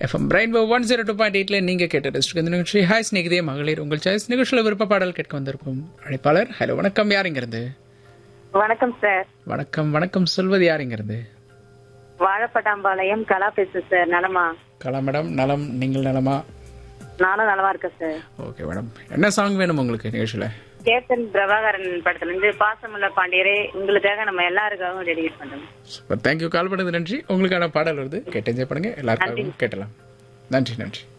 FM rainbow one zero two point எயிட்ல நீங்க கேட்ட டிஸ்ட்ரிக் இந்த நிகழ்ச்சி ஹாய் ஸ்நேகிதே மகளிர் உங்கள் சாய்ஸ் நிகழ்ச்சியில் விருப்ப பாடல் கேட்க வந்திருக்கும் அழைப்பாளர் ஹலோ வணக்கம் யாருங்கிறது வணக்கம் சார் வணக்கம் வணக்கம் சொல்வது யாருங்கிறது வாழப்பட்டாம்பாளையம் கலா பேசுறேன் சார் நலமா கலா மேடம் நலம் நீங்கள் நலமா நானும் நலமா இருக்கேன் சார் ஓகே மேடம் என்ன சாங் வேணும் உங்களுக்கு நிகழ்ச்சியில் கேப்டன் பிரபாகரன் படத்துல இருந்து பாசமுள்ள பாண்டியரே உங்களுக்காக நம்ம எல்லாருக்காகவும் டெடிகேட் பண்றோம் சூப்பர் தேங்க்யூ கால் பண்ணது நன்றி உங்களுக்கான பாடல் வருது கேட்டு என்ஜாய் பண்ணுங்க எல்லாருக்காகவும் கேட்டலாம் நன்றி நன்றி